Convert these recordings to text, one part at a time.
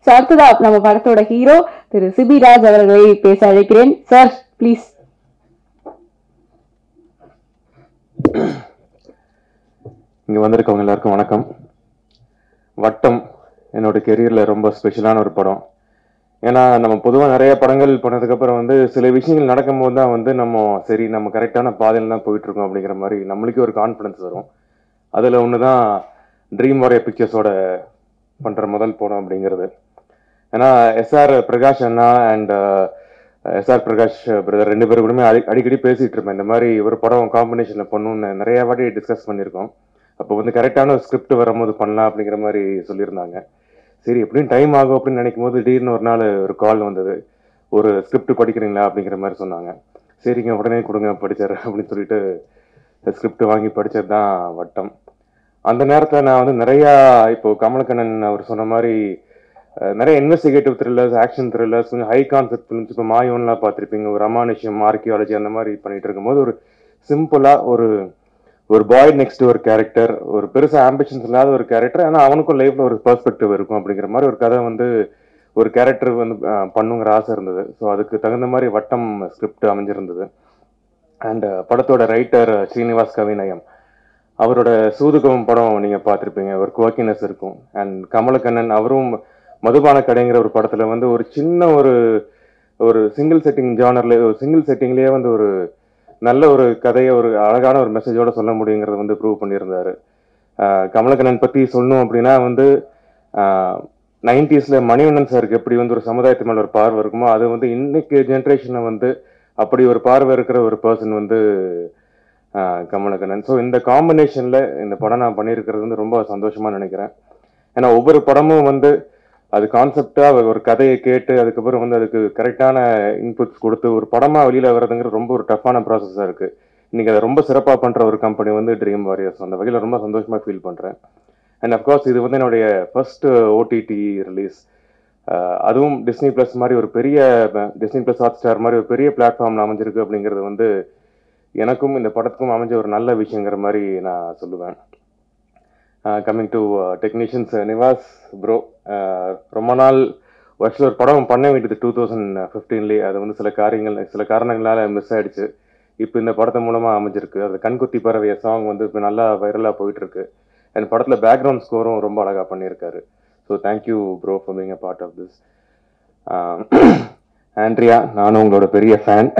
So, அடுத்ததா நம்ம படத்தோட ஹீரோ திரு சிபி ராஜ் அவர்களை பேச அழைக்கிறேன் சார் ப்ளீஸ் இங்கே வந்திருக்கவங்க எல்லாருக்கும் வணக்கம் வட்டம் என்னோட கெரியரில் ரொம்ப ஸ்பெஷலான ஒரு படம் ஏன்னா நம்ம பொதுவாக நிறைய படங்கள் பண்ணதுக்கப்புறம் வந்து சில விஷயங்கள் நடக்கும்போது தான் வந்து நம்ம சரி நம்ம கரெக்டான பாதையில் தான் போயிட்டுருக்கோம் அப்படிங்கிற மாதிரி நம்மளுக்கே ஒரு கான்ஃபிடன்ஸ் வரும் அதில் ஒன்று தான் ட்ரீம் வாரியர் பிக்சர்ஸோட பண்ணுற முதல் படம் அப்படிங்கிறது ஏன்னா எஸ்ஆர் பிரகாஷ் அண்ணா அண்ட் எஸ்ஆர் பிரகாஷ் பிரதர் ரெண்டு பேரும் கூடமே அடி அடிக்கடி பேசிகிட்டு இருப்பேன் இந்த மாதிரி ஒரு படம் காம்பினேஷனில் பண்ணணும்னு நிறைய வாட்டி டிஸ்கஸ் பண்ணியிருக்கோம் அப்போ வந்து கரெக்டான ஒரு ஸ்கிரிப்ட் வரும்போது பண்ணலாம் அப்படிங்கிற மாதிரி சொல்லியிருந்தாங்க சரி எப்படியும் டைம் ஆகும் அப்படின்னு நினைக்கும் போது திடீர்னு ஒரு நாள் ஒரு கால் வந்தது ஒரு ஸ்கிரிப்ட் படிக்கிறீங்களா அப்படிங்கிற மாதிரி சொன்னாங்க சரிங்க உடனே கொடுங்க படிச்சிடுறேன் அப்படின்னு சொல்லிட்டு ஸ்கிரிப்ட் வாங்கி படிச்சது தான் வட்டம் அந்த நேரத்தில் நான் வந்து நிறையா இப்போ கமலக்கண்ணன் அவர் சொன்ன மாதிரி அஹ், நிறைய இன்வெஸ்டிகேட்டிவ் த்ரில்லர்ஸ் ஆக்ஷன் த்ரில்லர்ஸ் கொஞ்சம் ஹை கான்செப்ட் ஃபிலிம்ஸ் இப்போ மாயோன்லாம் பார்த்துருப்பீங்க ஒரு அமானுஷ்யம் ஆர்கியாலஜி அந்த மாதிரி பண்ணிட்டு இருக்கும்போது ஒரு சிம்பிளாக ஒரு ஒரு பாய் நெக்ஸ்ட் ஒரு கேரக்டர் ஒரு பெருசாக ஆம்பிஷன்ஸ் இல்லாத ஒரு கேரக்டர் ஆனால் அவனுக்கும் லைஃப்ல ஒரு பெர்ஸ்பெக்டிவ் இருக்கும் அப்படிங்கிற மாதிரி ஒரு கதை வந்து ஒரு கேரக்டர் வந்து அஹ், பண்ணுங்கிற ஆசை இருந்தது ஸோ அதுக்கு தகுந்த மாதிரி வட்டம் ஸ்கிரிப்ட் அமைஞ்சிருந்தது அண்ட் படத்தோட ரைட்டர் ஸ்ரீனிவாஸ் கவிநயம் அவரோட சூதுகம் படம் நீங்கள் பார்த்துருப்பீங்க ஒரு குவாக்கினஸ் இருக்கும் அண்ட் கமலக்கண்ணன் அவரும் மதுபான கடைங்கிற ஒரு படத்தில் வந்து ஒரு சின்ன ஒரு ஒரு சிங்கிள் செட்டிங் ஜானர்ல ஒரு சிங்கிள் செட்டிங்லேயே வந்து ஒரு நல்ல ஒரு கதையை ஒரு அழகான ஒரு மெசேஜோட சொல்ல முடியுங்கிறத வந்து ப்ரூவ் பண்ணியிருந்தாரு ஆஹ் கமலக்கண்ணன் பற்றி சொல்லணும் அப்படின்னா வந்து நைன்டிஸில் மணிவண்ணன் சாருக்கு எப்படி வந்து ஒரு சமுதாயத்து மேலே ஒரு பார்வை இருக்குமோ அது வந்து இன்னைக்கு ஜென்ரேஷனை வந்து அப்படி ஒரு பார்வை இருக்கிற ஒரு பர்சன் வந்து ஆஹ் கமலக்கண்ணன் ஸோ இந்த காம்பினேஷனில் இந்த படம் நான் பண்ணியிருக்கிறது வந்து ரொம்ப சந்தோஷமாக நினைக்கிறேன் ஏன்னா ஒவ்வொரு படமும் வந்து அது கான்செப்டாக ஒரு கதையை கேட்டு அதுக்கப்புறம் வந்து அதுக்கு கரெக்டான இன்புட்ஸ் கொடுத்து ஒரு படமாக வெளியில் வர்றதுங்கிறது ரொம்ப ஒரு டஃப்பான ப்ராசஸாக இருக்குது இன்னைக்கு அதை ரொம்ப சிறப்பாக பண்ணுற ஒரு கம்பெனி வந்து ட்ரீம் வாரியர்ஸ் அந்த வகையில் ரொம்ப சந்தோஷமாக ஃபீல் பண்ணுறேன் அண்ட் அஃப்கோர்ஸ் இது வந்து என்னுடைய ஃபர்ஸ்ட் ஓடிடி ரிலீஸ் அதுவும் டிஸ்னி ப்ளஸ் மாதிரி ஒரு பெரிய டிஸ்னி ப்ளஸ் ஹாட் ஸ்டார் மாதிரி ஒரு பெரிய பிளாட்ஃபார்மில் அமைஞ்சிருக்கு அப்படிங்கிறது வந்து எனக்கும் இந்த படத்துக்கும் அமைஞ்ச ஒரு நல்ல விஷயங்கிற மாதிரி நான் சொல்லுவேன் coming to technicians Nivas bro ரொம்ப நாள் ஆக்சுவலி ஒரு படம் பண்ண வேண்டியது டூ தௌசண்ட் ஃபிஃப்டீன்லேயே அது வந்து சில காரியங்கள் சில காரணங்களால மிஸ் ஆயிடுச்சு இப்போ இந்த படத்து மூலமாக அமைஞ்சிருக்கு அது கண்குத்தி பறவைய சாங் வந்து இப்போ நல்லா வைரலாக போயிட்டு இருக்கு அண்ட் படத்தில் பேக்ரவுண்ட் ஸ்கோரும் ரொம்ப அழகாக பண்ணியிருக்காரு so thank you bro for being a part of this Andrea நானும் உங்களோட பெரிய ஃபேன்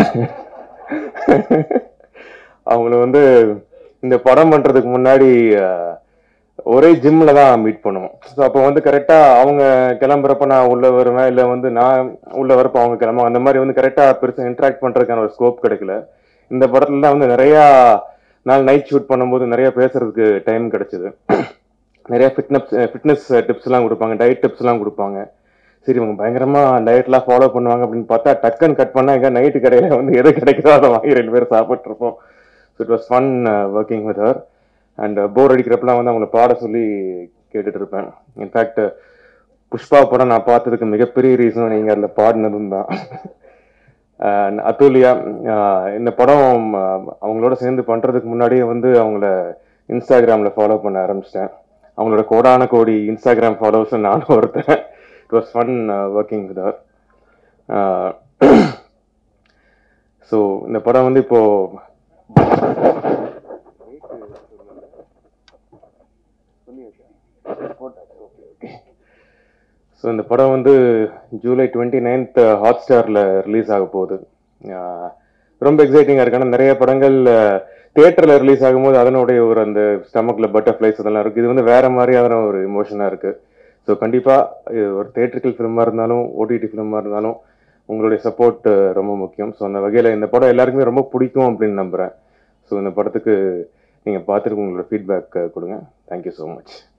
அவங்கள வந்து இந்த படம் பண்ணுறதுக்கு முன்னாடி ஆஹ், ஒரே ஜிம்ல தான் மீட் பண்ணுவோம் ஸோ அப்போ வந்து கரெக்டாக அவங்க கிளம்புறப்ப நான் உள்ள வருவேன் இல்லை வந்து நான் உள்ள வரப்போ அவங்க கிளம்புவாங்க அந்த மாதிரி வந்து கரெக்டாக பெருசாக இன்ட்ராக்ட் பண்ணுறதுக்கான ஒரு ஸ்கோப் கிடைக்கல இந்த படத்துல வந்து நிறையா நாள் நைட் ஷூட் பண்ணும்போது நிறைய பேசுறதுக்கு டைம் கிடைச்சது நிறைய ஃபிட்னஸ் ஃபிட்னஸ் டிப்ஸ்லாம் கொடுப்பாங்க டயட் டிப்ஸ்லாம் கொடுப்பாங்க சரி இவங்க பயங்கரமா டயட்லாம் ஃபாலோ பண்ணுவாங்க அப்படின்னு பார்த்தா டக்குன்னு கட் பண்ணா எங்க நைட்டு கடையில வந்து எது கிடைக்குதோ அதை வாங்கி ரெண்டு பேரும் சாப்பிட்டு இருப்போம் so it was fun working with her and bore அடிக்கிறப்பெல்லாம் வந்து அவங்கள பாட சொல்லி கேட்டுட்டு இருப்பேன் இன்ஃபேக்ட் புஷ்பா படம் நான் பார்த்ததுக்கு மிகப்பெரிய ரீசன் நீங்க அதில் பாடினதும் தான் அஹ் அதுலியா அஹ் இந்த படம் அஹ் அவங்களோட சேர்ந்து பண்றதுக்கு முன்னாடியே வந்து அவங்கள இன்ஸ்டாகிராம்ல ஃபாலோ பண்ண ஆரம்பிச்சிட்டேன் அவங்களோட கோடான கோடி இன்ஸ்டாகிராம் ஃபாலோவர்ஸ் நானும் ஒருத்தன் it was fun working with her so இந்த படம் வந்து இப்போ ஸோ இந்த படம் வந்து ஜூலை டுவெண்ட்டி நைன்த் ஹாட் ஸ்டாரில் ரிலீஸ் ஆக போகுது ஆஹ் ரொம்ப எக்ஸைட்டிங்காக இருக்கு ஆனால் நிறைய படங்கள் தியேட்டரில் ரிலீஸ் ஆகும்போது அதனுடைய ஒரு அந்த ஸ்டமக்கில் பட்டர்ஃப்ளைஸ் அதெல்லாம் இருக்குது இது வந்து வேற மாதிரியான ஒரு இமோஷனாக இருக்குது ஸோ கண்டிப்பாக இது ஒரு தேட்டரிக்கல் ஃபிலிமாக இருந்தாலும் ஓடிடி ஃபிலிமாக இருந்தாலும் உங்களுடைய சப்போர்ட் ரொம்ப முக்கியம் ஸோ அந்த வகையில் இந்த படம் எல்லாருக்குமே ரொம்ப பிடிக்கும் அப்படின்னு நம்புகிறேன் ஸோ இந்த படத்துக்கு நீங்கள் பார்த்துட்டு உங்களோட ஃபீட்பேக் கொடுங்க தேங்க்யூ ஸோ மச்